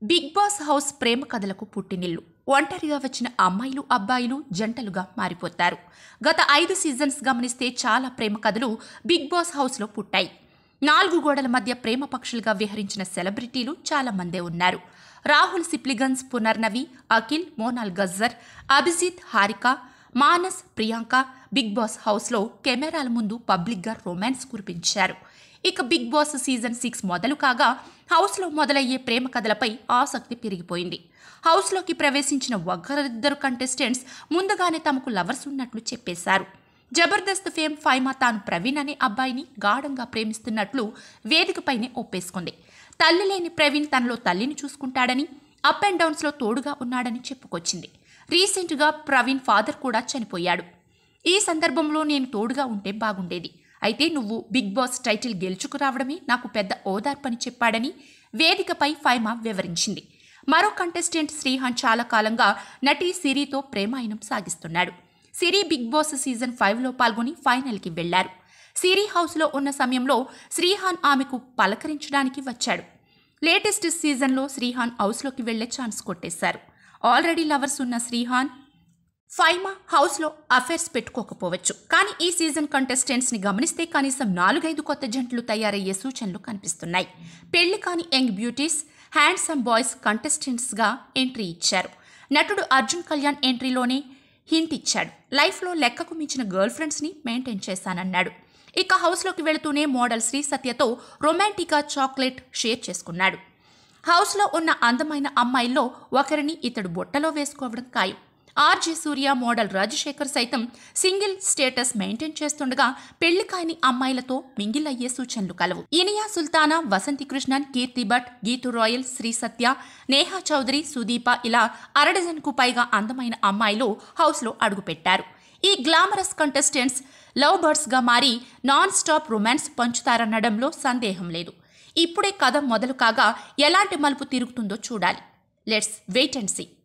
big boss house ప్రేమ కథలకు పుట్టినిల్లు ఒంటరిగా వచ్చిన అమ్మాయిలు అబ్బాయిలు జంటలుగా మారిపోతారు గత ఐదు సీజన్స్ గమనిస్తే చాలా ప్రేమ కథలు బిగ్ బాస్ హౌస్లో పుట్టాయి నాలుగు గోడల మధ్య ప్రేమ పక్షులుగా విహరించిన సెలబ్రిటీలు చాలా మందే ఉన్నారు రాహుల్ సిప్లిగన్స్ పునర్నవి అఖిల్ మోనాల్ గజ్జర్ అభిజిత్ హారిక మానస్ ప్రియాంక బిగ్ బాస్ హౌస్లో కెమెరాల ముందు పబ్లిక్గా రొమాన్స్ కురిపించారు ఇక బిగ్ బాస్ సీజన్ సిక్స్ మొదలు కాగా హౌస్లో మొదలయ్యే ప్రేమ కథలపై ఆసక్తి పెరిగిపోయింది హౌస్లోకి ప్రవేశించిన ఒకరిద్దరు కంటెస్టెంట్స్ ముందుగానే తమకు లవర్స్ ఉన్నట్లు చెప్పేశారు జబర్దస్త్ ఫేమ్ ఫైమా తాను ప్రవీణ్ అనే అబ్బాయిని గాఢంగా ప్రేమిస్తున్నట్లు వేదికపైనే ఒప్పేసుకుంది తల్లి లేని ప్రవీణ్ తనలో తల్లిని చూసుకుంటాడని అప్ అండ్ డౌన్స్లో తోడుగా ఉన్నాడని చెప్పుకొచ్చింది రీసెంట్గా ప్రవీణ్ ఫాదర్ కూడా చనిపోయాడు ఈ సందర్భంలో నేను తోడుగా ఉంటే బాగుండేది అయితే నువ్వు బిగ్ బాస్ టైటిల్ గెలుచుకురావడమే నాకు పెద్ద ఓదార్పని చెప్పాడని వేదికపై ఫైమా వివరించింది మరో కంటెస్టెంట్ శ్రీహాన్ చాలా కాలంగా నటి సిరితో ప్రేమాయణం సాగిస్తున్నాడు సిరి బిగ్ బాస్ సీజన్ ఫైవ్లో పాల్గొని ఫైనల్కి వెళ్లారు సిరి హౌస్లో ఉన్న సమయంలో శ్రీహాన్ ఆమెకు పలకరించడానికి వచ్చాడు లేటెస్ట్ సీజన్లో శ్రీహాన్ హౌస్లోకి వెళ్లే ఛాన్స్ కొట్టేశారు ఆల్రెడీ లవర్స్ ఉన్న శ్రీహాన్ ఫైమా హౌస్లో అఫైర్స్ పెట్టుకోకపోవచ్చు కానీ ఈ సీజన్ కంటెస్టెంట్స్ని గమనిస్తే కనీసం నాలుగైదు కొత్త జంటలు తయారయ్యే సూచనలు కనిపిస్తున్నాయి పెళ్లి కాని యంగ్ బ్యూటీస్ హ్యాండ్సమ్ బాయ్స్ కంటెస్టెంట్స్గా ఎంట్రీ ఇచ్చారు నటుడు అర్జున్ కళ్యాణ్ ఎంట్రీలోనే హింట్ ఇచ్చాడు లైఫ్లో లెక్కకు మించిన గర్ల్ ఫ్రెండ్స్ని మెయింటైన్ చేశానన్నాడు ఇక హౌస్లోకి వెళుతూనే మోడల్ శ్రీ సత్యతో రొమాంటిక్గా చాక్లెట్ షేర్ చేసుకున్నాడు హౌస్లో ఉన్న అందమైన అమ్మాయిల్లో ఒకరిని ఇతడు బుట్టలో వేసుకోవడం ఖాయం ఆర్జే సూర్య మోడల్ రాజశేఖర్ సైతం సింగిల్ స్టేటస్ మెయింటైన్ చేస్తుండగా పెళ్లి కాని అమ్మాయిలతో మింగిల్ అయ్యే సూచనలు కలవు ఇనియా సుల్తానా వసంతి కృష్ణన్ కీర్తి భట్ గీతు రాయల్ శ్రీ సత్య నేహా చౌదరి సుదీప ఇలా అరడజన్కు పైగా అందమైన అమ్మాయిలు హౌస్లో అడుగుపెట్టారు ఈ గ్లామరస్ కంటెస్టెంట్స్ లవ్ బర్డ్స్గా మారి నాన్ స్టాప్ రొమాన్స్ పంచుతారనడంలో సందేహం లేదు ఇప్పుడే కథ మొదలు కాగా ఎలాంటి మలుపు తిరుగుతుందో చూడాలి లెట్స్ వెయిట్ అండ్ సీ